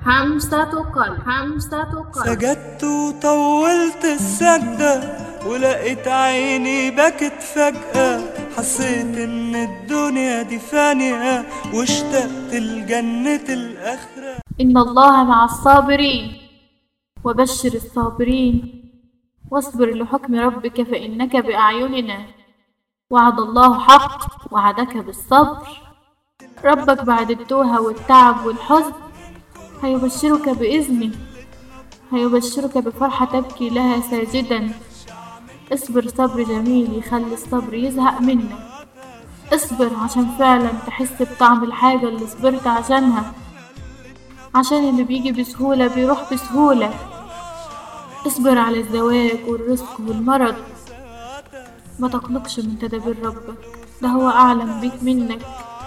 همسة قلب همسة قلب سجدت وطولت السجدة ولقيت عيني بكت فجأة حسيت ان الدنيا دي فانية واشتقت لجنة الآخرة إن الله مع الصابرين وبشر الصابرين واصبر لحكم ربك فإنك بأعيننا وعد الله حق وعدك بالصبر ربك بعد التوهة والتعب والحزن هيبشرك بإذنه هيبشرك بفرحة تبكي لها ساجدا اصبر صبر جميل يخلي الصبر يزهق منك اصبر عشان فعلا تحس بطعم الحاجة اللي صبرت عشانها عشان اللي بيجي بسهولة بيروح بسهولة اصبر على الزواج والرزق والمرض ما تقلقش من تدابير ربك ده هو أعلم بيك منك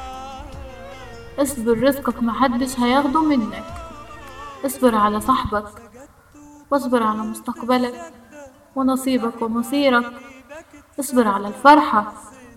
اصبر رزقك محدش هياخده منك اصبر على صاحبك واصبر على مستقبلك ونصيبك ومصيرك اصبر على الفرحة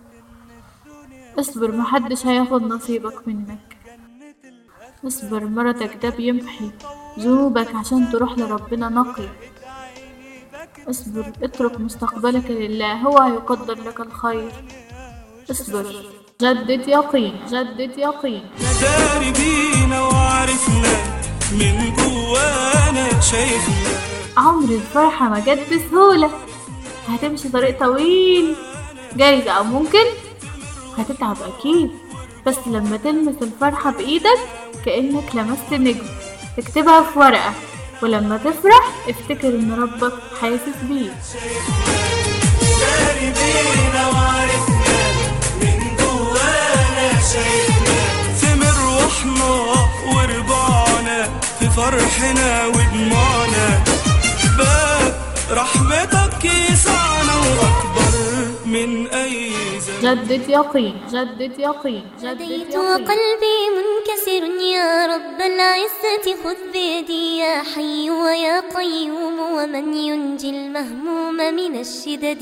اصبر محدش هياخد نصيبك منك اصبر مرضك ده بيمحي ذنوبك عشان تروح لربنا نقي اصبر اترك مستقبلك لله هو هيقدر لك الخير اصبر جدد يقين جدد يقين داري بينا وعرفنا من جوانا شايفنا عمر الفرحة ما جت بسهولة هتمشي طريق طويل جايز أو ممكن هتتعب أكيد بس لما تلمس الفرحة بإيدك كأنك لمست نجم تكتبها في ورقة ولما تفرح افتكر إن ربك حاسس بيك داري بينا وعرفنا من جوانا شايفنا في مروحنا وربعنا في فرحنا ودموعنا باب رحمتك يسعنا واكبر من اي زمان جدد يقين جدد يقين جدد هديت يقين وقلبي منكسر يا رب العزة خذ بيدي يا حي ويا قيوم ومن ينجي المهموم من الشدد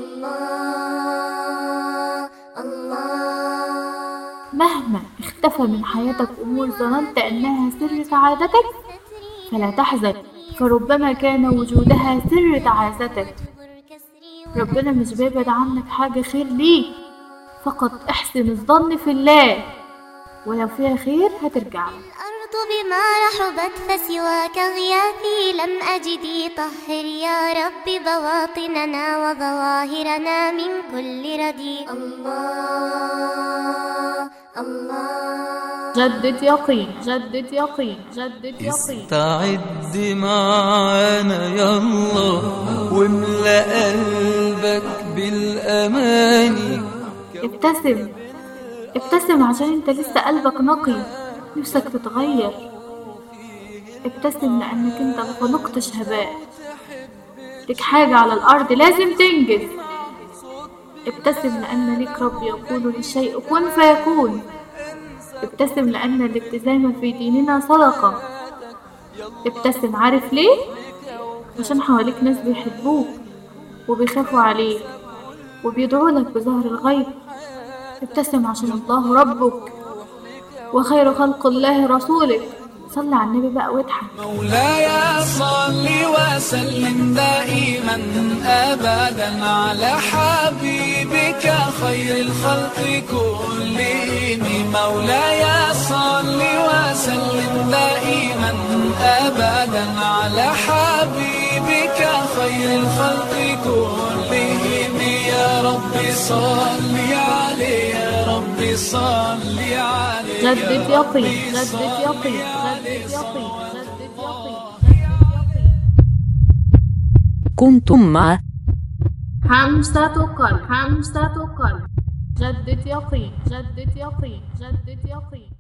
الله الله مهما اختفى من حياتك أمور ظننت أنها سر سعادتك فلا تحزن فربما كان وجودها سر تعاستك ربنا مش بيبعد عنك حاجة خير ليك فقط احسن الظن في الله ولو فيها خير هترجع لك الأرض بما رحبت فسواك غياثي لم أجدي طهر يا رب بواطننا وظواهرنا من كل ردي الله الله جدد يقين جدد يقين جدد يقين استعد معانا يلا واملأ قلبك بالأماني ابتسم ابتسم عشان انت لسه قلبك نقي نفسك تتغير ابتسم لانك انت ما خلقتش هباء لك حاجة على الارض لازم تنجز ابتسم لان ليك رب يقول للشيء كن فيكون ابتسم لان الابتسامة في ديننا صدقة ابتسم عارف ليه عشان حواليك ناس بيحبوك وبيخافوا عليك وبيدعوا لك بظهر الغيب ابتسم عشان الله ربك وخير خلق الله رسولك صلي على النبي بقى واضحك مولاي صل وسلم دائما ابدا على حبيبك خير الخلق كلهم مولاي صل وسلم دائما ابدا على حبيبك خير الخلق كلهم يا رب صل عليه يا رب صل عليه جدد يقين جدد يقين جدد يقين جدد يقين كنتم مع همسة قلب همسة قلب جدد يقين جدد يقين جدد يقين